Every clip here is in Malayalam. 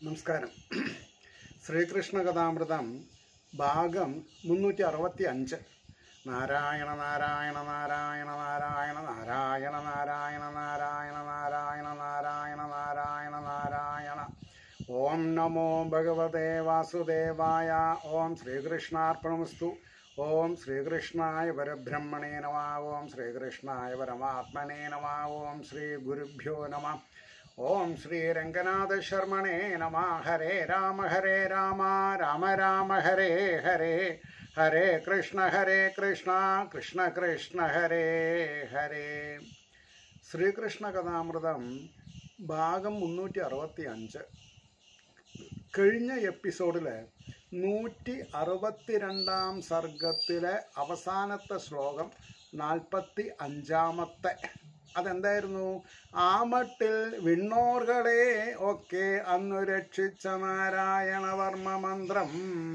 നമസ്കാരം ശ്രീകൃഷ്ണ കഥാമൃതം ഭാഗം മുന്നൂറ്റി അറുപത്തി അഞ്ച് നാരായണ നാരായണ നാരായണ നാരായണ നാരായണ നാരായണ നാരായണ നാരായണ നാരായണ നാരായണ നാരായണ ഓം നമോ ഭഗവതേ വാസുദേവായ ഓം ശ്രീകൃഷ്ണാർപ്പണമസ്തു ഓം ശ്രീകൃഷ്ണായ പരബ്രഹ്മണേ നമ ഓം ശ്രീകൃഷ്ണായ പരമാത്മനേ നമ ഓം ശ്രീ ഗുരുഭ്യോ നമ ഓം ശ്രീ രംഗനാഥ ശർമ്മണേ നമ ഹരേ രാമ ഹരേ രാമ രാമ രാമ ഹരേ ഹരേ ഹരേ കൃഷ്ണ ഹരേ കൃഷ്ണ കൃഷ്ണ കൃഷ്ണ ഹരേ ഹരേ ശ്രീകൃഷ്ണ കഥാമൃതം ഭാഗം മുന്നൂറ്റി അറുപത്തി അഞ്ച് കഴിഞ്ഞ എപ്പിസോഡിൽ നൂറ്റി അറുപത്തിരണ്ടാം സർഗത്തിലെ അവസാനത്തെ ശ്ലോകം നാൽപ്പത്തി അഞ്ചാമത്തെ അതെന്തായിരുന്നു ആമട്ടിൽ വിണ്ണോർകളെ ഒക്കെ അന്നു രക്ഷിച്ച നാരായണവർമ്മ മന്ത്രം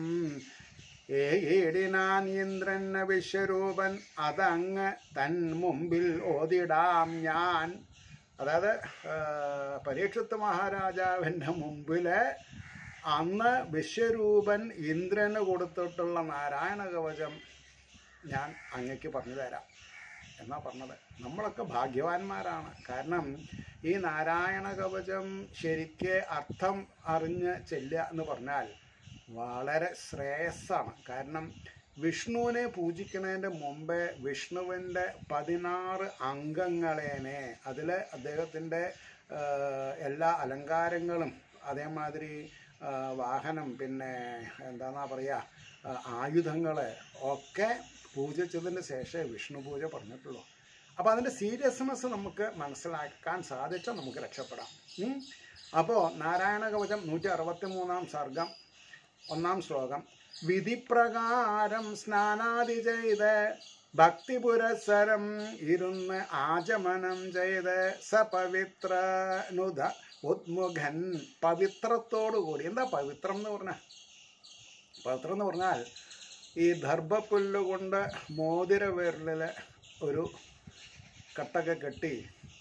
ഏടിനാൻ ഇന്ദ്രൻ വിശ്വരൂപൻ അതങ്ങ് തൻ മുമ്പിൽ ഓതിടാം ഞാൻ അതായത് ആ, പരീക്ഷത്ത് മഹാരാജാവിൻ്റെ മുമ്പിൽ അന്ന് വിശ്വരൂപൻ ഇന്ദ്രന് കൊടുത്തിട്ടുള്ള നാരായണ കവചം ഞാൻ അങ്ങക്ക് പറഞ്ഞു തരാം എന്നാ പറഞ്ഞത് നമ്മളൊക്കെ ഭാഗ്യവാന്മാരാണ് കാരണം ഈ നാരായണ കവചം ശരിക്ക് അർത്ഥം അറിഞ്ഞ് ചെല്ലുക എന്ന് പറഞ്ഞാൽ വളരെ ശ്രേയസ്സാണ് കാരണം വിഷ്ണുവിനെ പൂജിക്കുന്നതിൻ്റെ മുമ്പേ വിഷ്ണുവിൻ്റെ പതിനാറ് അംഗങ്ങളേനെ അതിൽ അദ്ദേഹത്തിൻ്റെ എല്ലാ അലങ്കാരങ്ങളും അതേമാതിരി ആ, വാഹനം പിന്നെ എന്താന്നാ പറയുക ആയുധങ്ങൾ ഒക്കെ പൂജിച്ചതിന് ശേഷമേ വിഷ്ണു പൂജ പറഞ്ഞിട്ടുള്ളൂ അപ്പോൾ അതിൻ്റെ സീരിയസ്നെസ് നമുക്ക് മനസ്സിലാക്കാൻ സാധിച്ചാൽ നമുക്ക് രക്ഷപ്പെടാം ഉം. അപ്പോൾ നാരായണ കവചം നൂറ്റി അറുപത്തി മൂന്നാം സർഗം ഒന്നാം ശ്ലോകം വിധിപ്രകാരം സ്നാനാദി ചെയ്ത് ഭക്തി പുരസരം ഇരുന്ന് ആചമനം ചെയ്ത് സപവിത്രനുത ഉദ്മുഖൻ പവിത്രത്തോടുകൂടി എന്താ പവിത്രം എന്ന് പറഞ്ഞാൽ പവിത്രം എന്ന് പറഞ്ഞാൽ ഈ ദർഭപ്പുല്ല് കൊണ്ട് മോതിര വിരലിൽ ഒരു കട്ടൊക്കെ കെട്ടി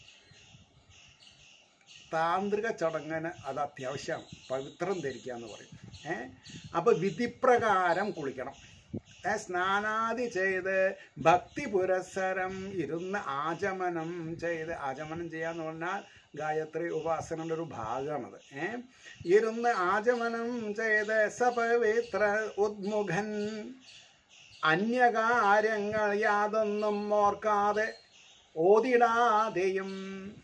താന്ത്രിക ചടങ്ങിന് അത് അത്യാവശ്യമാണ് പവിത്രം ധരിക്കുക എന്ന് പറയും ഏ അപ്പോൾ വിധിപ്രകാരം കുളിക്കണം ഏ, സ്നാനാദി ചെയ്ത് ഭക്തി പുരസരം ഇരുന്ന് ആചമനം ചെയ്ത് ആചമനം ചെയ്യാന്ന് പറഞ്ഞാൽ ഗായത്രി ഉപാസനയുടെ ഒരു ഭാഗമാണത് ഏ ഇരുന്ന് ആചമനം ചെയ്ത് സപവിത്ര ഉദ്മുഖൻ അന്യകാര്യങ്ങൾ യാതൊന്നും ഓർക്കാതെ ഓതിടാതെയും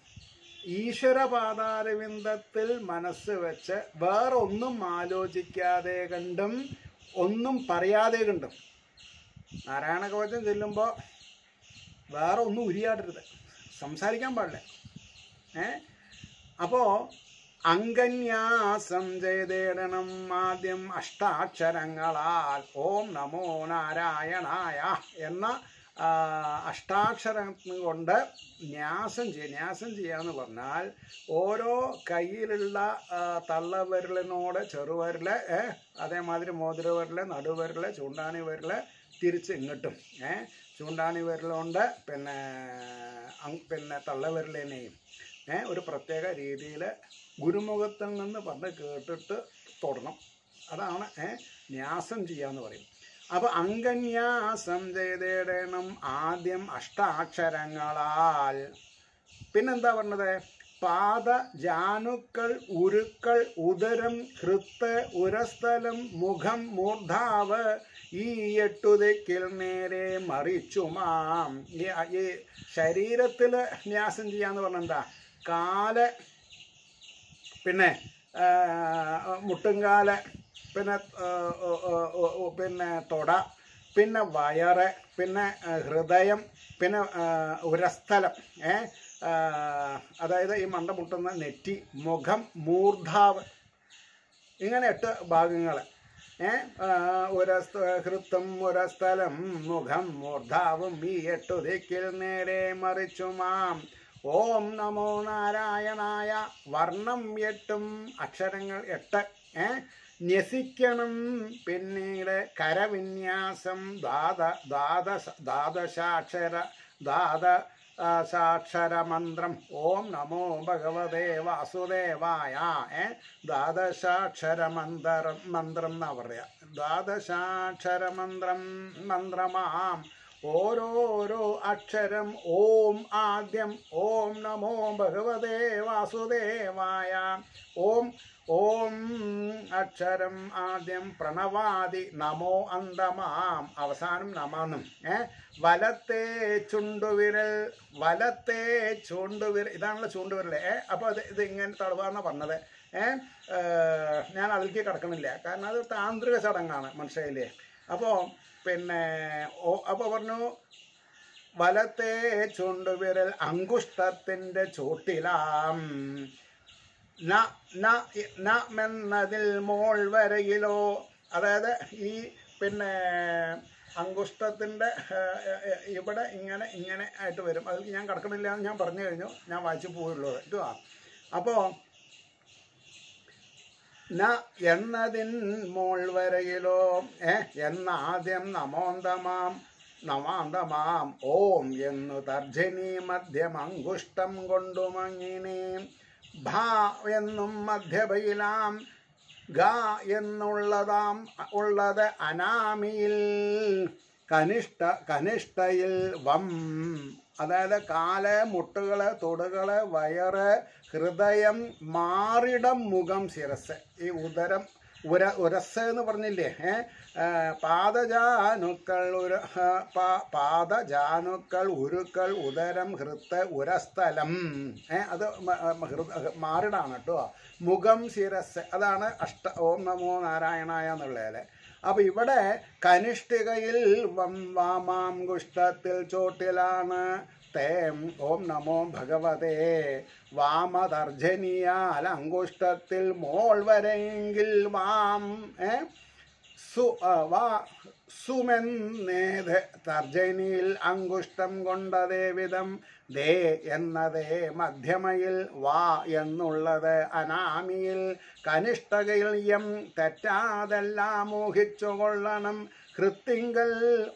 ഈശ്വരപാതാരവിന്ദത്തിൽ മനസ്സ് വെച്ച് വേറൊന്നും ആലോചിക്കാതെ കണ്ടും ഒന്നും പറയാതെ കണ്ടും നാരായണ കവചം ചെല്ലുമ്പോൾ വേറെ ഒന്നും ഉരിയാടരുത് സംസാരിക്കാൻ പാടില്ല ഏ അപ്പോൾ അങ്കന്യാസം ചെയ്തിടണം ആദ്യം അഷ്ടാക്ഷരങ്ങളാൽ ഓം നമോ നാരായണായ എന്ന ആ, അഷ്ടാക്ഷരം കൊണ്ട് ന്യാസം ചെയ്യുക ന്യാസം ചെയ്യാന്ന് പറഞ്ഞാൽ ഓരോ കയ്യിലുള്ള ആ, തള്ളവിരലിനോട് ചെറുവിരല് ഏ, അതേമാതിരി മോതിരവിരല് നടുവിരല് ചൂണ്ടാണി വിരല് തിരിച്ച് ഇങ്ങോട്ടും ഏ ചൂണ്ടാണി വിരലുകൊണ്ട് പിന്നെ അങ് പിന്നെ തള്ളവിരലിനെയും ഏ ഒരു പ്രത്യേക രീതിയിൽ ഗുരുമുഖത്തിൽ നിന്ന് പറഞ്ഞ് കേട്ടിട്ട് തൊടണം അതാണ് ഏ ന്യാസം ചെയ്യാന്ന് പറയും അപ്പൊ അങ്കന്യാസം ചെയ്തിടണം ആദ്യം അഷ്ടാക്ഷരങ്ങളാൽ പിന്നെന്താ പറഞ്ഞത് പാദ ജാനുക്കൾ ഉരുക്കൾ ഉദരം ഹൃത്ത് ഉരസ്ഥലം മുഖം മൂർധാവ് ഈ എട്ടുദിക്കിൽ നേരെ മറിച്ചുമാം ഈ ഈ ശരീരത്തിൽ ന്യാസം ചെയ്യാന്ന് പറഞ്ഞ എന്താ കാല് പിന്നെ ആ, മുട്ടുംകാല് പിന്നെ ആ, ഓ, ഓ, ഓ, ഓ, പിന്നെ തൊട പിന്നെ വയറ് പിന്നെ ആ, ഹൃദയം പിന്നെ ആ, ഉരസ്ഥലം ഏ ആ, അതായത് ഈ മണ്ട മുട്ടുന്ന നെറ്റി മുഖം മൂർധാവ് ഇങ്ങനെ എട്ട് ഭാഗങ്ങൾ ഏ ആ, ഉരസ്ഥ ഹൃത്തും ഉരസ്ഥലം മുഖം മൂർധാവും ഈ എട്ടു ദിക്കിൽ നേരെ മറിച്ചുമാം ഓം നമോ നാരായണായ വർണ്ണം എട്ടും അക്ഷരങ്ങൾ എട്ട് ഏ ന്യസിക്കണം പിന്നീട് കരവിന്യാസം ദ്വാദ ദ്വാദശ ദ്വാദശാക്ഷര ദ്വാദ ദ്വാദശാക്ഷരമന്ത്രം ഓം നമോ ഭഗവതേ വാസുദേവായ ഏ ദ്വാദശാക്ഷരമന്ത്രം മന്ത്രം എന്നാ പറയാ ദ്വാദശാക്ഷരമന്ത്രം മന്ത്രമാം ഓരോരോ അക്ഷരം ഓം ആദ്യം ഓം നമോ ഭഗവതേ വാസുദേവായ ഓം ഓം അക്ഷരം ആദ്യം പ്രണവാദി നമോ അന്തമാം അവസാനം നമാന്നും ഏ വലത്തെ ചുണ്ടുവിരൽ വലത്തെ ചൂണ്ടുവിരൽ ഇതാണല്ലോ ചൂണ്ടുവിരൽ ഏ അപ്പോൾ അത് ഇത് ഇങ്ങനെ തടവാന്ന് പറഞ്ഞത് ഏ ഏ, ഞാൻ അതിലേക്ക് കിടക്കണില്ല കാരണം അത് താന്ത്രിക ചടങ്ങാണ് മനസ്സിലായില്ലേ അപ്പോൾ പിന്നെ ഓ അപ്പോൾ പറഞ്ഞു വലത്തെ ചുണ്ടുവിരൽ അങ്കുഷ്ടത്തിൻ്റെ ചൂട്ടിലാം ന ന ന എന്നതിൽ മോൾ വരയിലോ അതായത് ഈ പിന്നെ അങ്കുഷ്ടത്തിൻ്റെ ഇവിടെ ഇങ്ങനെ ഇങ്ങനെ ആയിട്ട് വരും അതിൽ ഞാൻ കിടക്കണില്ല എന്ന് ഞാൻ പറഞ്ഞു കഴിഞ്ഞു ഞാൻ വായിച്ചു പോയുള്ളത് കേട്ടോ അപ്പോൾ ന എന്നതിൻ മോൾ വരയിലോ ഏ എന്നാദ്യം നമോന്തമാം നമാന്തമാം ഓം എന്നു തർജനി മധ്യം അങ്കുഷ്ടം കൊണ്ടുമങ്ങിനി ഭ എന്നും മധ്യബയിലാം ഗ എന്നുള്ളതാം ഉള്ളത് അനാമിയിൽ കനിഷ്ഠ കനിഷ്ഠയിൽ വം അതായത് കാല് മുട്ടുകള് തൊടുകള് വയറ് ഹൃദയം മാറിടം മുഖം ശിരസ് ഈ ഉദരം ഉര ഉരസ് എന്ന് പറഞ്ഞില്ലേ ഏ ആ, പാദജാനുക്കൾ ഉര ആ, പാ- പാദജാനുക്കൾ ഉരുക്കൾ ഉദരം ഹൃത്ത് ഉരസ്ഥലം ഏ അത് മ- മ- ഹൃദ മാറിടാണ് കേട്ടോ മുഖം ശിരസ് അതാണ് അഷ്ട ഓം നമോ നാരായണായ എന്നുള്ളത് അപ്പൊ ഇവിടെ കനിഷ്ഠികയിൽ വം വാമാം കുഷ്ടത്തിൽ ചോട്ടിലാണ് തേം ഓം നമോ ഭഗവതേ വാമതർജനിയാൽ അങ്കുഷ്ടത്തിൽ മോൾ വരെയെങ്കിൽ വാം ഏ സു ആ, വാ സുമെന്നേത് തർജനിയിൽ അങ്കുഷ്ടം കൊണ്ടതേ വിധം ദേ എന്നതേ മധ്യമയിൽ വാ എന്നുള്ളത് അനാമിയിൽ കനിഷ്ഠകയിൽ യം തെറ്റാതെല്ലാം മോഹിച്ചു കൊള്ളണം ഹൃത്തിങ്കൽ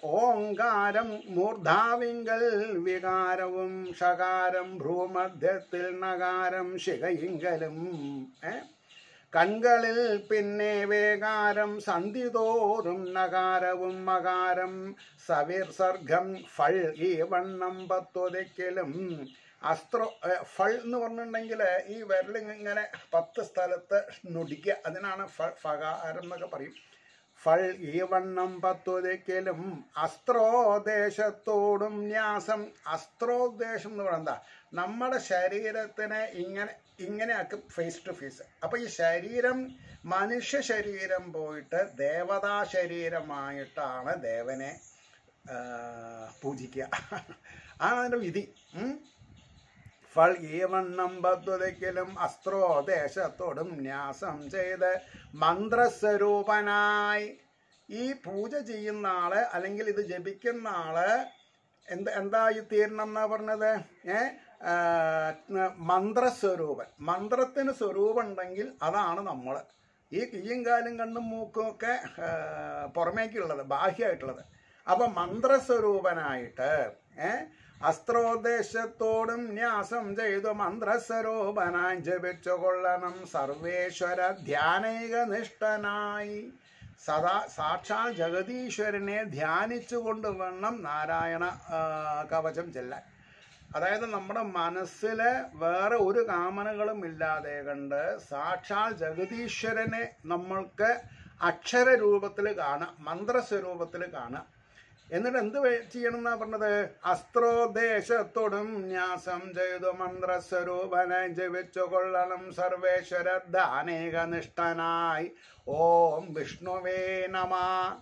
ഓങ്കാരം മൂർധാവിങ്കൽ വികാരവും ഷകാരം ഭ്രൂമധ്യത്തിൽ നകാരം ശിഖയിങ്കലും ഏ കൺകളിൽ പിന്നെ വേകാരം സന്ധിതോറും നകാരവും മകാരം സവിർസർഗം ഫൾ ഈ വണ്ണം പത്തൊതിക്കലും അസ്ത്രോ ഏ, ഫൾ എന്ന് പറഞ്ഞിട്ടുണ്ടെങ്കിൽ ഈ വിരലിങ് ഇങ്ങനെ പത്ത് സ്ഥലത്ത് നുടിക്കുക അതിനാണ് ഫ ഫകാരം എന്നൊക്കെ പറയും ഫൾ ഈ വണ്ണം പത്തൊതിക്കലും അസ്ത്രോദേശത്തോടും ന്യാസം അസ്ത്രോദ്ദേശം എന്ന് പറയുന്നത് എന്താ നമ്മുടെ ശരീരത്തിനെ ഇങ്ങനെ ഇങ്ങനെയാക്കും ഫേസ് ടു ഫേസ് അപ്പൊ ഈ ശരീരം മനുഷ്യ ശരീരം പോയിട്ട് ദേവതാ ശരീരമായിട്ടാണ് ദേവനെ ആ, പൂജിക്കുക ആണ് അതിന്റെ വിധി ഉം. ഫൾ ഈ വണ്ണം ബദ്ധതയ്ക്കലും അസ്ത്രോദേശത്തോടും ന്യാസം ചെയ്ത് മന്ത്രസ്വരൂപനായി ഈ പൂജ ചെയ്യുന്ന ആള് അല്ലെങ്കിൽ ഇത് ജപിക്കുന്ന ആള് എന്ത് എന്തായി തീരണം എന്നാ പറഞ്ഞത് ഏ ആ, മന്ത്രസ്വരൂപൻ മന്ത്രത്തിന് സ്വരൂപം ഉണ്ടെങ്കിൽ അതാണ് നമ്മൾ ഈ കീയും കാലും കണ്ണും മൂക്കും ഒക്കെ ആ, പുറമേക്കുള്ളത് ബാഹ്യമായിട്ടുള്ളത് അപ്പൊ മന്ത്രസ്വരൂപനായിട്ട് ഏ അസ്ത്രോദ്ദേശത്തോടും ന്യാസം ചെയ്തു മന്ത്രസ്വരൂപനായി ജപിച്ചു കൊള്ളണം സർവേശ്വര ധ്യാനൈക നിഷ്ഠനായി സദാ സാക്ഷാൽ ജഗതീശ്വരനെ ധ്യാനിച്ചുകൊണ്ട് വേണം നാരായണ ആ, കവചം ചെല്ലാൻ അതായത് നമ്മുടെ മനസ്സിൽ വേറെ ഒരു കാമനകളും ഇല്ലാതെ കണ്ട് സാക്ഷാൽ ജഗതീശ്വരനെ നമ്മൾക്ക് അക്ഷര രൂപത്തിൽ കാണാം മന്ത്രസ്വരൂപത്തിൽ കാണാം എന്നിട്ട് എന്ത് വേ- ചെയ്യണം എന്നാ പറഞ്ഞത് അസ്ത്രോദ്ദേശത്തോടും ന്യാസം ചെയ്തു മന്ത്രസ്വരൂപനെ ജപിച്ചു കൊള്ളണം സർവേശ്വര ദാനേക നിഷ്ഠനായി ഓം വിഷ്ണുവേ നമ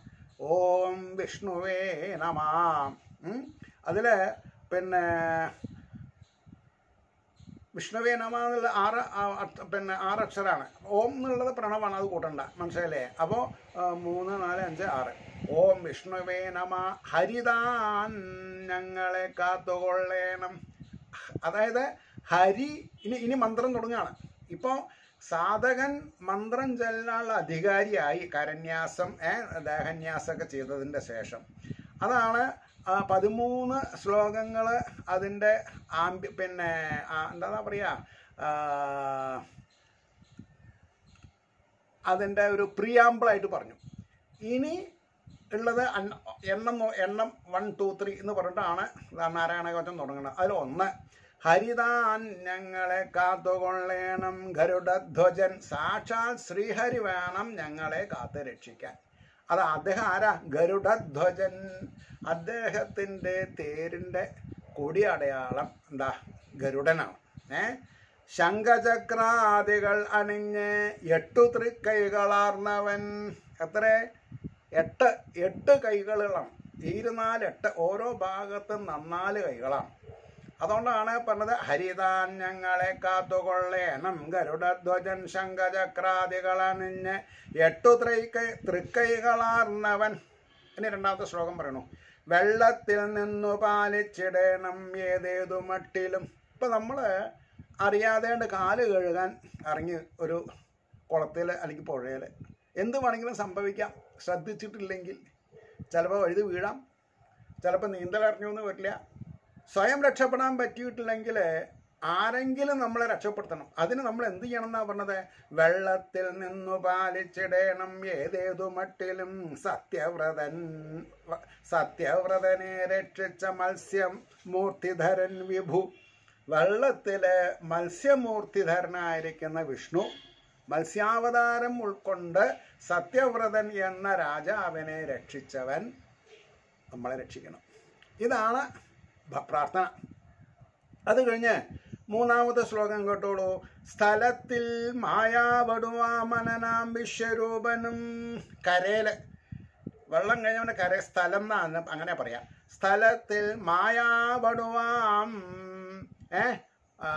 ഓം വിഷ്ണുവേ നമ ഉം. അതില് പിന്നെ വിഷ്ണുവേ നമ എന്നുള്ള ആറ് ആ- അർത്ഥ- പിന്നെ ആറ് അക്ഷരമാണ് ഓം എന്നുള്ളത് പ്രണവാണ് അത് കൂട്ടണ്ട മനസ്സിലായില്ലേ അപ്പോൾ മൂന്ന് നാല് അഞ്ച് ആറ് ഓം വിഷ്ണുവേ നമ ഹരിതാൻ ഞങ്ങളെ കാത്തുകൊള്ളേണം അതായത് ഹരി ഇനി ഇനി മന്ത്രം തുടങ്ങുകയാണ് ഇപ്പോൾ സാധകൻ മന്ത്രം ചെല്ലാനുള്ള അധികാരിയായി കരന്യാസം ഏ ദേഹന്യാസമൊക്കെ ചെയ്തതിൻ്റെ ശേഷം അതാണ് ആ പതിമൂന്ന് ശ്ലോകങ്ങൾ അതിൻ്റെ ആംബി പിന്നെ ആ, എന്താ പറയുക അതിൻ്റെ ഒരു പ്രിയാമ്പിളായിട്ട് പറഞ്ഞു ഇനി ഉള്ളത് അന്ന- എണ്ണം നോ- എണ്ണം വൺ ടു ത്രീ എന്ന് പറഞ്ഞിട്ടാണ് നാരായണ കവചം തുടങ്ങുന്നത് അതിൽ ഒന്ന് ഹരിതാൻ ഞങ്ങളെ കാത്തുകൊള്ളേണം ഗരുഡധ്വജൻ സാക്ഷാൽ ശ്രീഹരി വേണം ഞങ്ങളെ കാത്തു രക്ഷിക്കാൻ അത് അദ്ദേഹം ആരാ ഗരുഡധ്വജൻ അദ്ദേഹത്തിൻ്റെ തേരിൻ്റെ കൊടി അടയാളം എന്താ ഗരുഡനാണ് ഏ ശംഖചക്രാദികൾ അണിഞ്ഞ് എട്ടു തൃക്കൈകളാർന്നവൻ എത്ര എട്ട് എട്ട് കൈകളുകളാണ് ഇരുനാല് എട്ട് ഓരോ ഭാഗത്തും നന്നാല് കൈകളാണ് അതുകൊണ്ടാണ് പറഞ്ഞത് ഹരിതാൻ ഞങ്ങളെ കാത്തുകൊള്ളേണം ഗരുഡധ്വജൻ ശംഖചക്രാദികൾ അണിഞ്ഞ് എട്ടു ത്രൈക്കൈ തൃക്കൈകളാർന്നവൻ ഇനി രണ്ടാമത്തെ ശ്ലോകം പറയണു വെള്ളത്തിൽ നിന്നു പാലിച്ചിടണം ഏതേതു മട്ടിലും ഇപ്പം നമ്മൾ അറിയാതെ കാല് കഴുകാൻ ഇറങ്ങി ഒരു കുളത്തിൽ അല്ലെങ്കിൽ പുഴയിൽ എന്ത് വേണമെങ്കിലും സംഭവിക്കാം ശ്രദ്ധിച്ചിട്ടില്ലെങ്കിൽ ചിലപ്പോൾ വഴുതി വീഴാം ചിലപ്പോൾ നീന്തൽ അറിഞ്ഞൊന്നും വരില്ല സ്വയം രക്ഷപ്പെടാൻ പറ്റിയിട്ടില്ലെങ്കിൽ ആരെങ്കിലും നമ്മളെ രക്ഷപ്പെടുത്തണം അതിന് നമ്മൾ എന്ത് ചെയ്യണം എന്നാ പറഞ്ഞത് വെള്ളത്തിൽ നിന്നു പാലിച്ചിടണം ഏതേതു മട്ടിലും സത്യവ്രതൻ വ- സത്യവ്രതനെ രക്ഷിച്ച മത്സ്യം മൂർത്തിധരൻ വിഭു വെള്ളത്തില് മത്സ്യമൂർത്തിധരനായിരിക്കുന്ന വിഷ്ണു മത്സ്യാവതാരം ഉൾക്കൊണ്ട് സത്യവ്രതൻ എന്ന രാജാവിനെ രക്ഷിച്ചവൻ നമ്മളെ രക്ഷിക്കണം ഇതാണ് ഭ- പ്രാർത്ഥന അത് കഴിഞ്ഞ് മൂന്നാമത്തെ ശ്ലോകം കേട്ടോളൂ സ്ഥലത്തിൽ മായാവടുവാമനനാം വിശ്വരൂപനും കരയില് വെള്ളം കഴിഞ്ഞവന്റെ കര സ്ഥലം എന്നാണ് അങ്ങനെ പറയാം സ്ഥലത്തിൽ മായാവടുവാം ഏ ആ,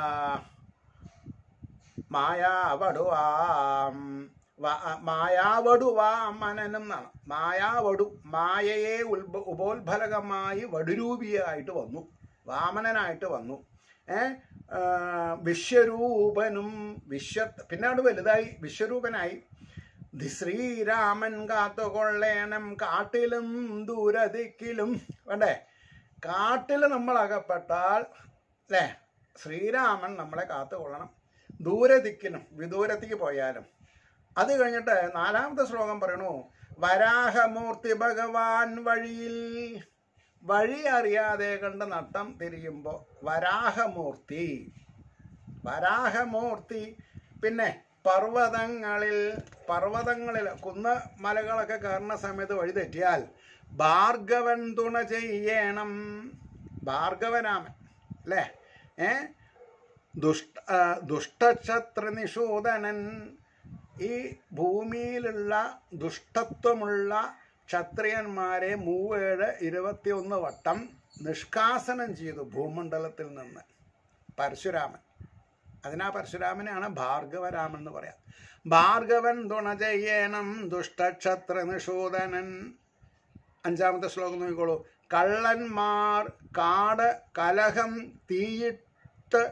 മായാവടുവാം വ- മായാവടുവാമനനും എന്നാണ് മായാവടു മായയെ ഉത്ഭ ഉപോത്ഫലകമായി വടുരൂപിയായിട്ട് വന്നു വാമനനായിട്ട് വന്നു ഏ ആ, വിശ്വരൂപനും വിശ്വ പിന്നാട് വലുതായി വിശ്വരൂപനായി ദി ശ്രീരാമൻ കാത്തുകൊള്ളേണം കാട്ടിലും ദൂരദിക്കിലും വേണ്ടേ കാട്ടിൽ നമ്മൾ അകപ്പെട്ടാൽ അല്ലേ ശ്രീരാമൻ നമ്മളെ കാത്തുകൊള്ളണം ദൂരദിക്കിനും വിദൂരത്തേക്ക് പോയാലും അത് കഴിഞ്ഞിട്ട് നാലാമത്തെ ശ്ലോകം പറയണു വരാഹമൂർത്തി ഭഗവാൻ വഴിയിൽ വഴി അറിയാതെ കണ്ട് നട്ടം തിരിയുമ്പോൾ വരാഹമൂർത്തി വരാഹമൂർത്തി പിന്നെ പർവ്വതങ്ങളിൽ പർവ്വതങ്ങളിൽ കുന്ന് മലകളൊക്കെ കയറുന്ന സമയത്ത് വഴി തെറ്റിയാൽ ഭാർഗവൻ തുണ ചെയ്യണം ഭാർഗവനാമൻ അല്ലേ ഏ ദുഷ്ട ആ, ദുഷ്ടക്ഷത്രനിഷൂദനൻ ഈ ഭൂമിയിലുള്ള ദുഷ്ടത്വമുള്ള ക്ഷത്രിയന്മാരെ മൂവേഴ് ഇരുപത്തിയൊന്ന് വട്ടം നിഷ്കാസനം ചെയ്തു ഭൂമണ്ഡലത്തിൽ നിന്ന് പരശുരാമൻ അതിനാ പരശുരാമനെയാണ് ഭാർഗവരാമൻ എന്ന് പറയാം ഭാർഗവൻ തുണ ചെയ്യണം ദുഷ്ടക്ഷത്ര നിഷൂദനൻ അഞ്ചാമത്തെ ശ്ലോകം നോക്കിക്കോളൂ കള്ളന്മാർ കാട് കലഹം തീയിട്ട്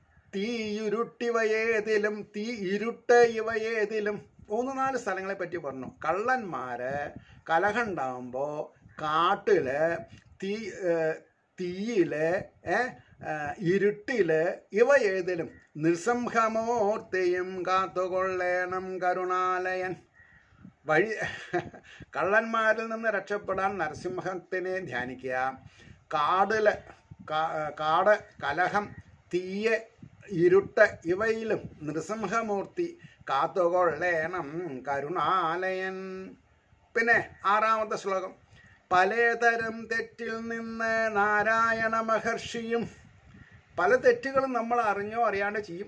തീയിരുട്ടിവയേതിലും തീ ഇരുട്ട് ഇവയേതിലും മൂന്ന് നാല് സ്ഥലങ്ങളെ പറ്റി പറഞ്ഞു കള്ളന്മാര് കലഹം ഉണ്ടാകുമ്പോൾ കാട്ടില് തീ ഏഹ്, തീയില് ഏഹ്, ഏഹ്, ഇരുട്ടില് ഇവ ഏതിലും നിസ്സംഹമൂർത്തിയും കാത്തുകൊള്ളേണം കരുണാലയൻ വഴി കള്ളന്മാരിൽ നിന്ന് രക്ഷപ്പെടാൻ നരസിംഹത്തിനെ ധ്യാനിക്കുക കാടില് കാ- കാട് കലഹം തീയ് ഇരുട്ട് ഇവയിലും നൃസിംഹമൂർത്തി കാത്തുകൊള്ളേണം കരുണാലയൻ പിന്നെ ആറാമത്തെ ശ്ലോകം പലതരം തെറ്റിൽ നിന്ന് നാരായണ മഹർഷിയും പല തെറ്റുകളും നമ്മൾ അറിഞ്ഞോ അറിയാണ്ട് ചെയ്യും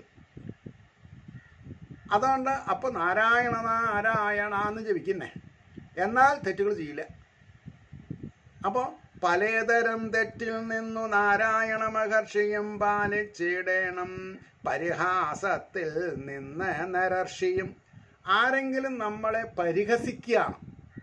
അതുകൊണ്ട് അപ്പോൾ നാരായണ നാരായണ എന്ന് ജപിക്കുന്നേ എന്നാൽ തെറ്റുകൾ ചെയ്യില്ല അപ്പോൾ പലതരം തെറ്റിൽ നിന്നു നാരായണ മഹർഷിയും പാലിച്ചിടേണം പരിഹാസത്തിൽ നിന്ന് നരർഷിയും ആരെങ്കിലും നമ്മളെ പരിഹസിക്കുകയാണ്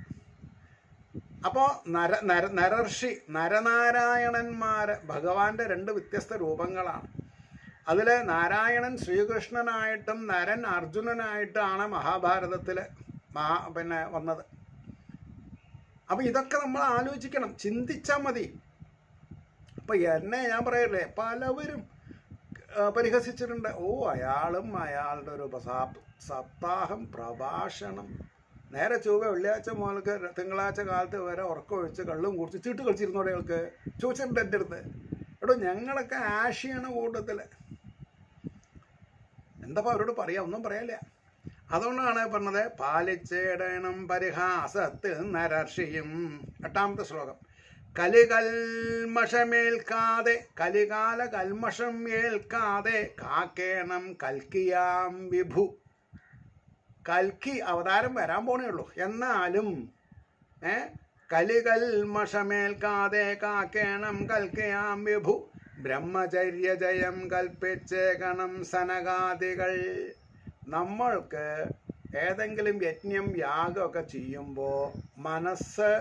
അപ്പോൾ നര നര നരർഷി നരനാരായണന്മാര് ഭഗവാന്റെ രണ്ട് വ്യത്യസ്ത രൂപങ്ങളാണ് അതിൽ നാരായണൻ ശ്രീകൃഷ്ണനായിട്ടും നരൻ അർജുനനായിട്ടാണ് മഹാഭാരതത്തിൽ മഹാ പിന്നെ വന്നത് അപ്പം ഇതൊക്കെ നമ്മൾ ആലോചിക്കണം ചിന്തിച്ചാൽ മതി അപ്പം എന്നെ ഞാൻ പറയല്ലേ പലവരും ആ, പരിഹസിച്ചിട്ടുണ്ട് ഓ അയാളും അയാളുടെ ഒരു സ- സപ്താഹം പ്രഭാഷണം നേരെ ചൊവ്വ വെള്ളിയാഴ്ച മുതൽക്ക് തിങ്കളാഴ്ച കാലത്ത് വരെ ഉറക്കമൊഴിച്ച് കള്ളും കുടിച്ച് ചീട്ട് കളിച്ചിരുന്നോടെ അയാൾക്ക് ചോദിച്ചിട്ടുണ്ട് എൻ്റെ അടുത്ത് എടോ ഞങ്ങളൊക്കെ ആശയാണ് കൂട്ടത്തിൽ എന്താ അവരോട് പറയാ ഒന്നും പറയാനില്ല അതുകൊണ്ടാണ് പറഞ്ഞത് പാലിച്ചേടണം പരിഹാസത്തിൽ നരർഷിയും എട്ടാമത്തെ ശ്ലോകം കലികൽമഷമേൽക്കാതെ കലികാല കൽമഷം ഏൽക്കാതെ കാക്കേണം കൽക്കിയാം വിഭു കൽക്കി അവതാരം വരാൻ പോണേ ഉള്ളൂ എന്നാലും ഏ കലികൽമഷമേൽക്കാതെ കാക്കേണം കൽക്കിയാം വിഭു ബ്രഹ്മചര്യ ജയം കൽപ്പിച്ചേക്കണം സനകാദികൾ നമ്മൾക്ക് ഏതെങ്കിലും യജ്ഞം യാഗമൊക്കെ ചെയ്യുമ്പോൾ മനസ്സ്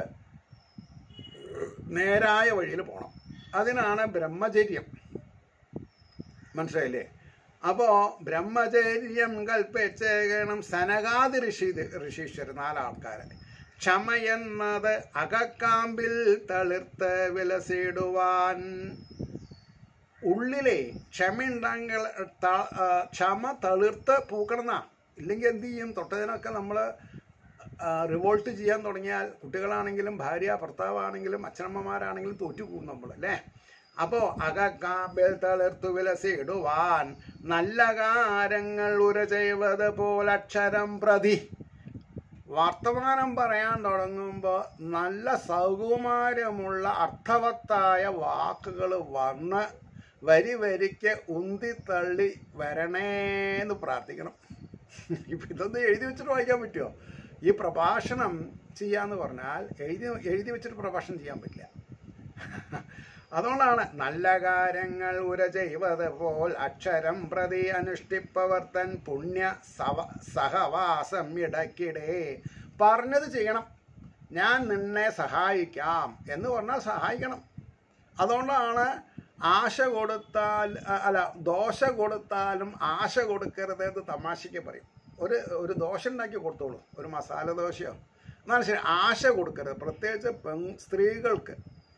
നേരായ വഴിയിൽ പോകണം അതിനാണ് ബ്രഹ്മചര്യം മനസ്സിലായില്ലേ അപ്പോൾ ബ്രഹ്മചര്യം കൽപ്പിച്ചേക്കണം സനകാതി ഋഷി ഋഷീശ്വരൻ നാലാൾക്കാരെ ക്ഷമയെന്നത് അകക്കാമ്പിൽ തളിർത്ത് വിലസിടുവാൻ ഉള്ളിലെ ക്ഷമയുണ്ടെങ്കിൽ ത- ആ, ക്ഷമ തളിർത്ത് പൂക്കണമെന്നാ ഇല്ലെങ്കിൽ എന്ത് ചെയ്യും തൊട്ടതിനൊക്കെ നമ്മൾ റിവോൾട്ട് ചെയ്യാൻ തുടങ്ങിയാൽ കുട്ടികളാണെങ്കിലും ഭാര്യ ഭർത്താവാണെങ്കിലും അച്ഛനമ്മമാരാണെങ്കിലും തോറ്റു പോകും നമ്മൾ അല്ലേ അപ്പോൾ അകക്കാമ്പിൽ തളിർത്തു വിലസിടുവാൻ നല്ല കാര്യങ്ങൾ ഉര ചെയ്വത് പോലക്ഷരം പ്രതി വർത്തമാനം പറയാൻ തുടങ്ങുമ്പോൾ നല്ല സൗകുമാര്യമുള്ള അർത്ഥവത്തായ വാക്കുകൾ വന്ന് വരി വരിക്ക് ഉന്തിത്തള്ളി വരണേന്ന് പ്രാർത്ഥിക്കണം ഇപ്പം ഇതൊന്നും എഴുതി വെച്ചിട്ട് വായിക്കാൻ പറ്റുമോ ഈ പ്രഭാഷണം ചെയ്യാന്ന് പറഞ്ഞാൽ എഴുതി എഴുതി വെച്ചിട്ട് പ്രഭാഷണം ചെയ്യാൻ പറ്റില്ല അതുകൊണ്ടാണ് നല്ല കാര്യങ്ങൾ ഉര ചെയ്വത് പോൽ അക്ഷരം പ്രതി അനുഷ്ഠിപ്പവർ തൻ പുണ്യ സവ സഹവാസം ഇടയ്ക്കിടെ പറഞ്ഞത് ചെയ്യണം ഞാൻ നിന്നെ സഹായിക്കാം എന്ന് പറഞ്ഞാൽ സഹായിക്കണം അതുകൊണ്ടാണ് ആശ കൊടുത്താൽ അ- അല്ല ദോശ കൊടുത്താലും ആശ കൊടുക്കരുത് എന്ന് തമാശയ്ക്ക് പറയും ഒരു ഒരു ദോശ ഉണ്ടാക്കി കൊടുത്തോളൂ ഒരു മസാല ദോശയോ എന്നാലും ശരി ആശ കൊടുക്കരുത് പ്രത്യേകിച്ച് പെൺ സ്ത്രീകൾക്ക്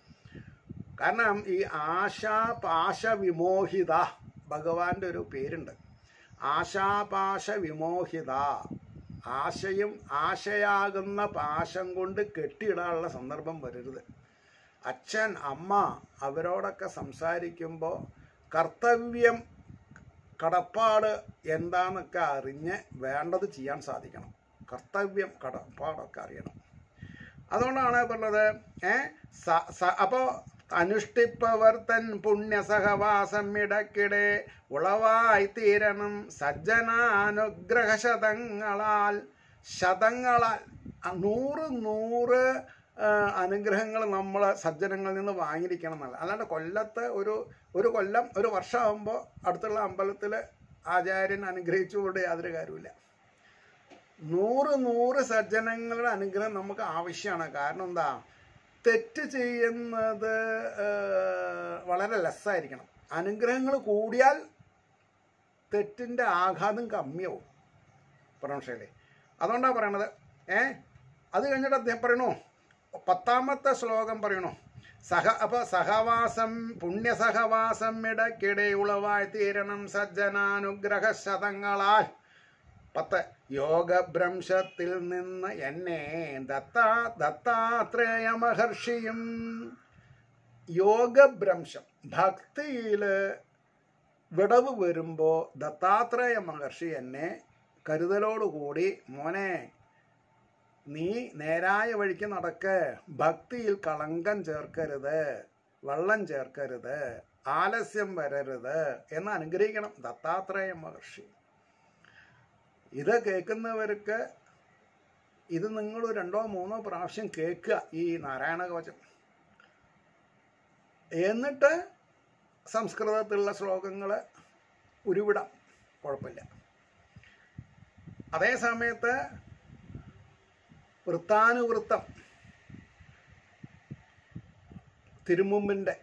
കാരണം ഈ ആശാപാശ വിമോഹിത ഭഗവാന്റെ ഒരു പേരുണ്ട് ആശാപാശ വിമോഹിത ആശയും ആശയാകുന്ന പാശം കൊണ്ട് കെട്ടിയിടാനുള്ള സന്ദർഭം വരരുത് അച്ഛൻ അമ്മ അവരോടൊക്കെ സംസാരിക്കുമ്പോൾ കർത്തവ്യം കടപ്പാട് എന്താന്നൊക്കെ അറിഞ്ഞ് വേണ്ടത് ചെയ്യാൻ സാധിക്കണം കർത്തവ്യം കടപ്പാടൊക്കെ അറിയണം അതുകൊണ്ടാണ് പറഞ്ഞത് ഏ സ- സ- അപ്പോ അനുഷ്ഠിപ്പവർ തൻ പുണ്യസഹവാസം ഇടയ്ക്കിടെ ഉളവായി തീരണം സജ്ജനാനുഗ്രഹ ശതങ്ങളാൽ ശതങ്ങളാൽ ആ നൂറ് നൂറ് അനുഗ്രഹങ്ങൾ നമ്മൾ സജ്ജനങ്ങളിൽ നിന്ന് വാങ്ങിയിരിക്കണം എന്നല്ല അല്ലാണ്ട് കൊല്ലത്ത് ഒരു ഒരു കൊല്ലം ഒരു വർഷമാകുമ്പോൾ അടുത്തുള്ള അമ്പലത്തിൽ ആചാര്യൻ അനുഗ്രഹിച്ചുകൊണ്ട് യാതൊരു കാര്യമില്ല നൂറ് നൂറ് സജ്ജനങ്ങളുടെ അനുഗ്രഹം നമുക്ക് ആവശ്യമാണ് കാരണം എന്താ തെറ്റ് ചെയ്യുന്നത് ആ, വളരെ ലെസ്സായിരിക്കണം അനുഗ്രഹങ്ങൾ കൂടിയാൽ തെറ്റിൻ്റെ ആഘാതം കമ്മിയാവും പ്രൊണൗൺഷ്യല്ലേ അതുകൊണ്ടാണ് പറയണത് ഏ അത് കഴിഞ്ഞിട്ട് അദ്ദേഹം പറയണു പത്താമത്തെ ശ്ലോകം പറയണു സഹ അപ്പൊ സഹവാസം പുണ്യസഹവാസം ഇടയ്ക്കിടെ ഉളവായി തീരണം സജ്ജനാനുഗ്രഹ ശതങ്ങളാൽ പത്ത് യോഗഭ്രംശത്തിൽ നിന്ന് എന്നെ ദത്താ ദത്താത്രേയ മഹർഷിയും യോഗഭ്രംശം ഭക്തിയിൽ വിടവ് വരുമ്പോൾ ദത്താത്രേയ മഹർഷി എന്നെ കരുതലോടുകൂടി മോനെ നീ നേരായ വഴിക്ക് നടക്ക് ഭക്തിയിൽ കളങ്കം ചേർക്കരുത് വെള്ളം ചേർക്കരുത് ആലസ്യം വരരുത് എന്ന് അനുഗ്രഹിക്കണം ദത്താത്രേയ മഹർഷി ഇത് കേൾക്കുന്നവർക്ക് ഇത് നിങ്ങൾ രണ്ടോ മൂന്നോ പ്രാവശ്യം കേൾക്കുക ഈ നാരായണ കവചം എന്നിട്ട് സംസ്കൃതത്തിലുള്ള ശ്ലോകങ്ങൾ ഉരുവിടാം കുഴപ്പമില്ല അതേ സമയത്ത് വൃത്താനുവൃത്തം തിരുമുമ്പിൻ്റെ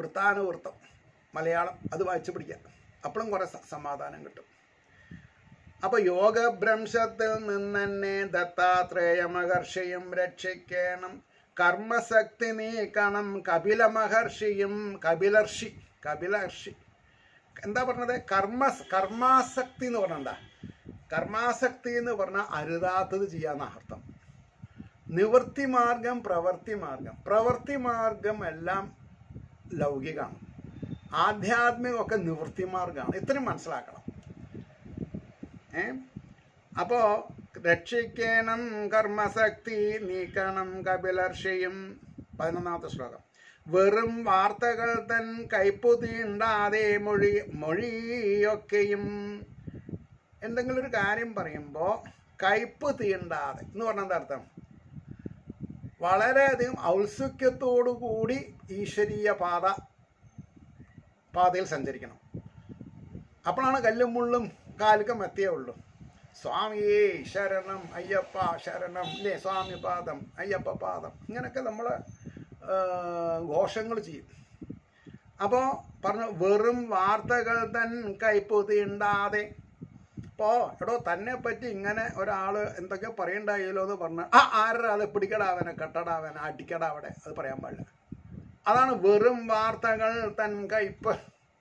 വൃത്താനുവൃത്തം മലയാളം അത് വായിച്ചു പിടിക്കാം അപ്പോഴും കുറേ സ- സമാധാനം കിട്ടും അപ്പൊ യോഗഭ്രംശത്തിൽ നിന്നെ ദത്താത്രേയ മഹർഷിയും രക്ഷിക്കണം കർമ്മശക്തി നീക്കണം കപില മഹർഷിയും കപിലർഷി കപിലർഷി എന്താ പറഞ്ഞത് കർമ്മ കർമാസക്തി എന്ന് പറഞ്ഞാൽ എന്താ കർമാസക്തി എന്ന് പറഞ്ഞാൽ അരുതാത്തത് ചെയ്യാന്ന അർത്ഥം നിവൃത്തി മാർഗം പ്രവൃത്തി മാർഗം പ്രവൃത്തി മാർഗം എല്ലാം ലൗകികമാണ് ആധ്യാത്മികമൊക്കെ നിവൃത്തി മാർഗമാണ് ഇത്രയും മനസ്സിലാക്കണം ഏ അപ്പോ രക്ഷിക്കണം കർമ്മശക്തി നീക്കണം കപിലർഷയും പതിനൊന്നാമത്തെ ശ്ലോകം വെറും വാർത്തകൾ തൻ കയ്പു തീണ്ടാതെ മൊഴി മൊഴിയൊക്കെയും എന്തെങ്കിലും ഒരു കാര്യം പറയുമ്പോൾ കയ്പ് തീണ്ടാതെ എന്ന് പറഞ്ഞാൽ എന്താ അർത്ഥം വളരെയധികം ഔത്സുക്യത്തോടു കൂടി ഈശ്വരീയ പാത പാതയിൽ സഞ്ചരിക്കണം അപ്പോഴാണ് കല്ലും മുള്ളും കാലുക്കം എത്തിയേ ഉള്ളൂ സ്വാമിയേ ശരണം അയ്യപ്പ ശരണം ഇല്ലേ സ്വാമി പാദം അയ്യപ്പ പാദം ഇങ്ങനെയൊക്കെ നമ്മൾ ഘോഷങ്ങൾ ചെയ്യും അപ്പോൾ പറഞ്ഞു വെറും വാർത്തകൾ തൻ കൈപ്പൊതിയുണ്ടാതെ ഇപ്പോൾ എടോ തന്നെ പറ്റി ഇങ്ങനെ ഒരാൾ എന്തൊക്കെ പറയണ്ടായല്ലോ എന്ന് പറഞ്ഞ ആ ആരുടെ അത് പിടിക്കടാവനെ കട്ടടാവനെ അടിക്കടാ അവിടെ അത് പറയാൻ പാടില്ല അതാണ് വെറും വാർത്തകൾ തൻ കയ്പ്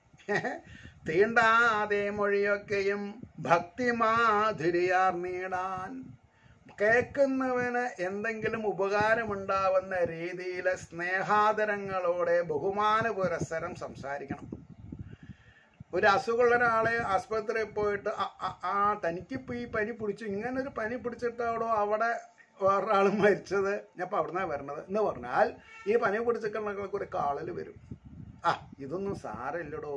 തീണ്ടാതെ മൊഴിയൊക്കെയും ഭക്തിമാധുരിയാർ നീടാൻ കേൾക്കുന്നവന് എന്തെങ്കിലും ഉപകാരമുണ്ടാവുന്ന രീതിയിൽ സ്നേഹാദരങ്ങളോടെ ബഹുമാന പുരസ്സരം സംസാരിക്കണം ഒരു അസുഖമുള്ള ഒരാളെ ആസ്പത്രിയിൽ പോയിട്ട് ആ, ആ, ആ തനിക്കിപ്പോൾ ഈ പനി പിടിച്ചു ഇങ്ങനെ ഒരു പനി പിടിച്ചിട്ടാണോ അവിടെ വേറൊരാൾ മരിച്ചത് ഞാൻ ഇപ്പോൾ അവിടുന്നാണ് വരണത് എന്ന് പറഞ്ഞാൽ ഈ പനി പിടിച്ചിട്ടുള്ള ഒരു കാളൽ വരും ആ ഇതൊന്നും സാരമില്ലടോ